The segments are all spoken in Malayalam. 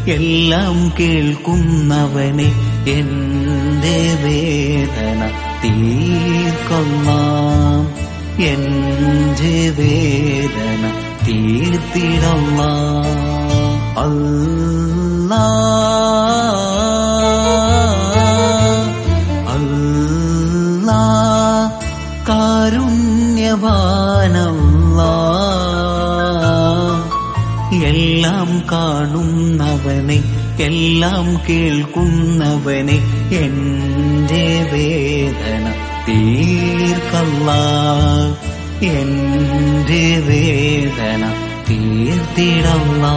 എല്ലാം കേൾക്കുന്നവനെ എന്റെ വേദന തീർക്കൊള്ളാം എന്റെ വേദന തീർത്തിടല്ല അല്ലാ അല്ലാ കാരുണ്യവാനല്ലാ എല്ലാം കാണുന്നവനെ എല്ലാം കേൾക്കുന്നവനെ എന്റെ വേദന തീർക്കല്ല എന്റെ വേദന തീർത്തിടല്ല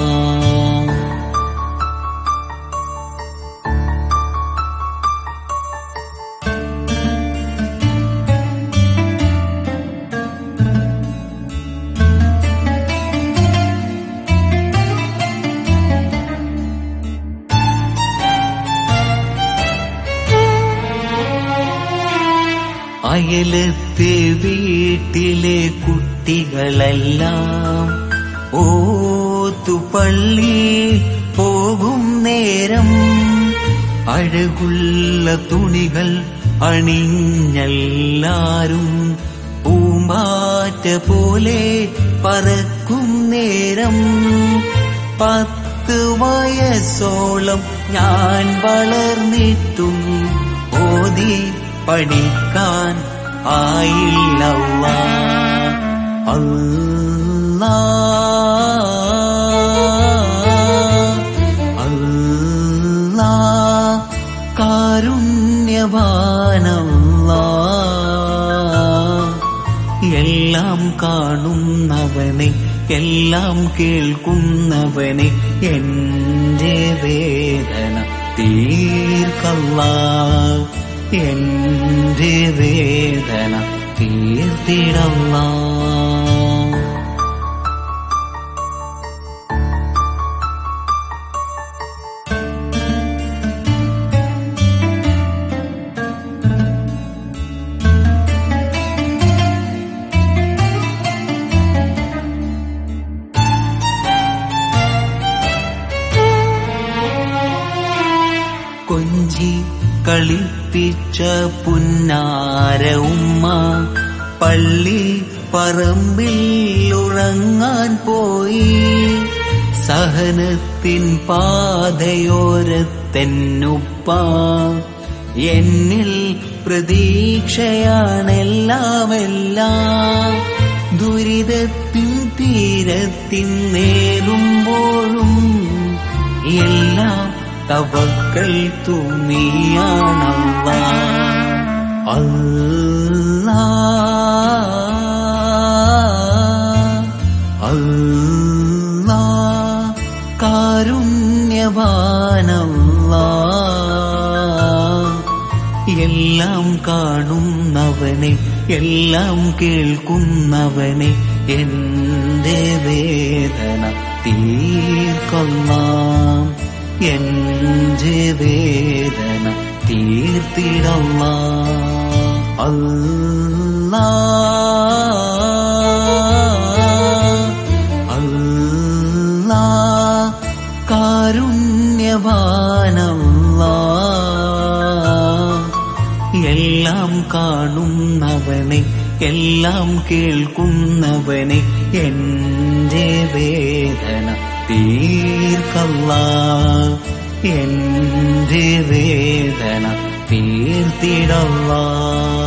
അയലത്തെ വീട്ടിലെ കുട്ടികളെല്ലാം ഓത്തുപള്ളി പോകും നേരം അഴകുള്ള തുണികൾ അണിഞ്ഞെല്ലാരും പൂമ്പാറ്റ പോലെ പറക്കും നേരം പത്ത് വയസ്സോളം ഞാൻ വളർന്നിട്ടും ഓതി പഠിക്കാൻ ആയില്ലവ അല്ലാ അല്ലാ കാരുണ്യവാനല്ലാ എല്ലാം കാണുന്നവനെ എല്ലാം കേൾക്കുന്നവനെ എന്റെ വേദന തീർക്കല്ല എന്റെ വേദന തീർത്തിടല്ല കൊഞ്ചി കളിപ്പിച്ച പുന്നാര ഉമ്മ പള്ളി പറമ്പിൽ ഉറങ്ങാൻ പോയി സഹനത്തിൻ പാതയോരത്തെന്നുപ്പ എന്നിൽ പ്രതീക്ഷയാണെല്ലാമെല്ലാം ദുരിതത്തിൻ തീരത്തിൻ നേരുമ്പോഴും എല്ലാം തവക്കൽ തുണിയാണല്ല അല്ലാ അല്ലാ കാരുണ്യവാനല്ലാ എല്ലാം കാണുന്നവനെ എല്ലാം കേൾക്കുന്നവനെ എന്റെ വേദന തീർക്കൊള്ളാം എന്റെ വേദന തീർത്തിടല്ല അല്ലാ അല്ലാ കാരുണ്യവാനല്ലാ എല്ലാം കാണുന്നവനെ എല്ലാം കേൾക്കുന്നവനെ എന്റെ വേദന തീർക്കല്ല എന്റെ വേദന തീർത്തിടല്ല